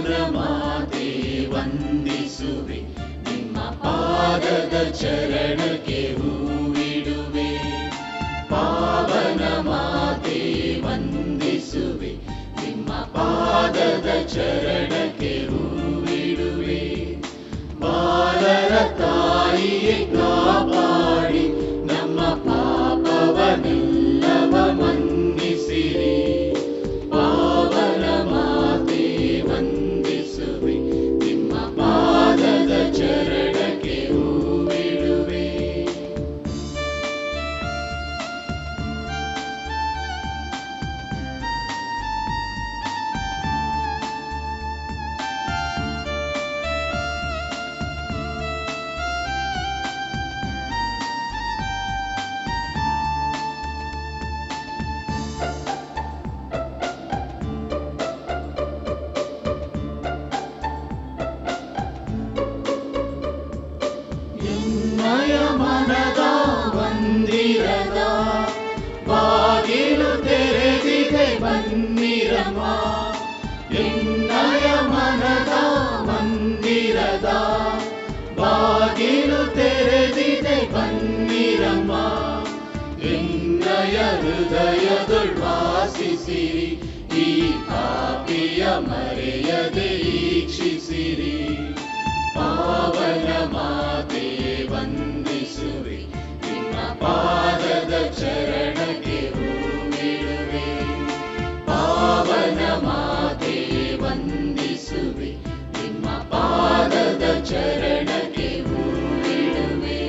ಪಾವನ ಮಾತೆ ವಂದಿಸುವೆ ನಿಮ್ಮ ಪಾದದ ಚರಣಕ್ಕೆ ಹೂವಿಡುವೆ ಪಾವನ ಮಾತೆ ವಂದಿಸುವೆ ನಿಮ್ಮ ಪಾದದ ಚರಣಕ್ಕೆ ಹೂವಿಡುವೆ ಬಾಲರ ತಾಯಿಯೇ ಕಾಪಾಡಿ ನಮ್ಮ ಪಾಪವನ್ನೆಲ್ಲವ ಮನ್ನಿಸಿರಿ ಪಾವನ ಮಾತೆ ವಂದಿಸುವೆ ನಿಮ್ಮ ಪಾದದ ಚರಣಕ್ಕೆ ಹೂವಿಡುವೆ ಎನ್ನಯ ಮನದ ಮಂದಿರದ ಬಾಗಿಲು ತೆರೆದಿದೆ ಬನ್ನಿರಮ್ಮ ಎನ್ನಯ ಮನದ ಮಂದಿರದ ಬಾಗಿಲು ತೆರೆದಿದೆ ಬನ್ನಿರಮ್ಮ ಎನ್ನಯ ಹೃದಯದೊಳ್ ವಾಸಿಸಿರಿ ಈ ಪಾಪಿಯ ಮರೆಯದೆ ಈಕ್ಷಿಸಿರಿ ಪಾವನ ಮಾತೆ ವಂದಿಸುವೆ ನಿಮ್ಮ ಪಾದದ ಚರಣಕ್ಕೆ ಹೂವಿಡುವೆ ಪಾವನ ಮಾತೆ ವಂದಿಸುವೆ ನಿಮ್ಮ ಪಾದದ ಚರಣಕ್ಕೆ ಹೂವಿಡುವೆ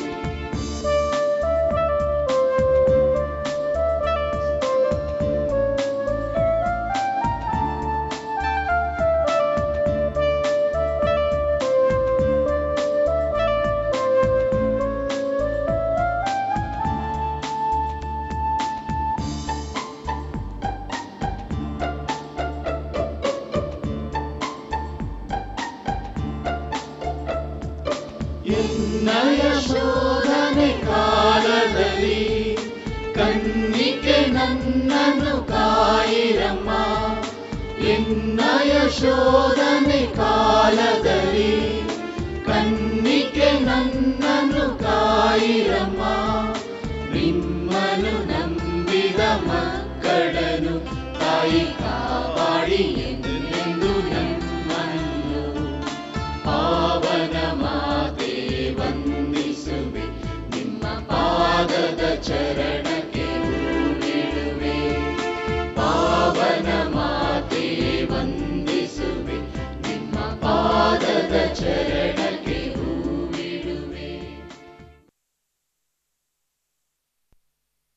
ಎನ್ನಯ ಶೋಧನೆ ಕಾಲದಲ್ಲಿ ಕಣ್ಣಿಗೆ ನನ್ನನ್ನು ಕಾಯಿರಮ್ಮ ಎನ್ನಯ ಶೋಧನೆ ಕಾಲದಲ್ಲಿ ಕಣ್ಣಿಗೆ ನನ್ನನ್ನು ಕಾಯಿರಮ್ಮ ನಿಮ್ಮನ್ನು ನಂಬಿದ ಮಕ್ಕಳನ್ನು ತಾಯಿ ಕಾಪಾಡಿ ಎಂದೆಂದು ನಮ್ಮನ್ನು ಪಾವನ ಮಾತೆ ವಂದಿಸುವೆ ನಿಮ್ಮ ಪಾದದ ಚರಣಕ್ಕೆ ಹೂವಿಡುವೆ ಪಾವನ ಮಾತೆ ವಂದಿಸುವೆ ನಿಮ್ಮ ಪಾದದ ಚರಣ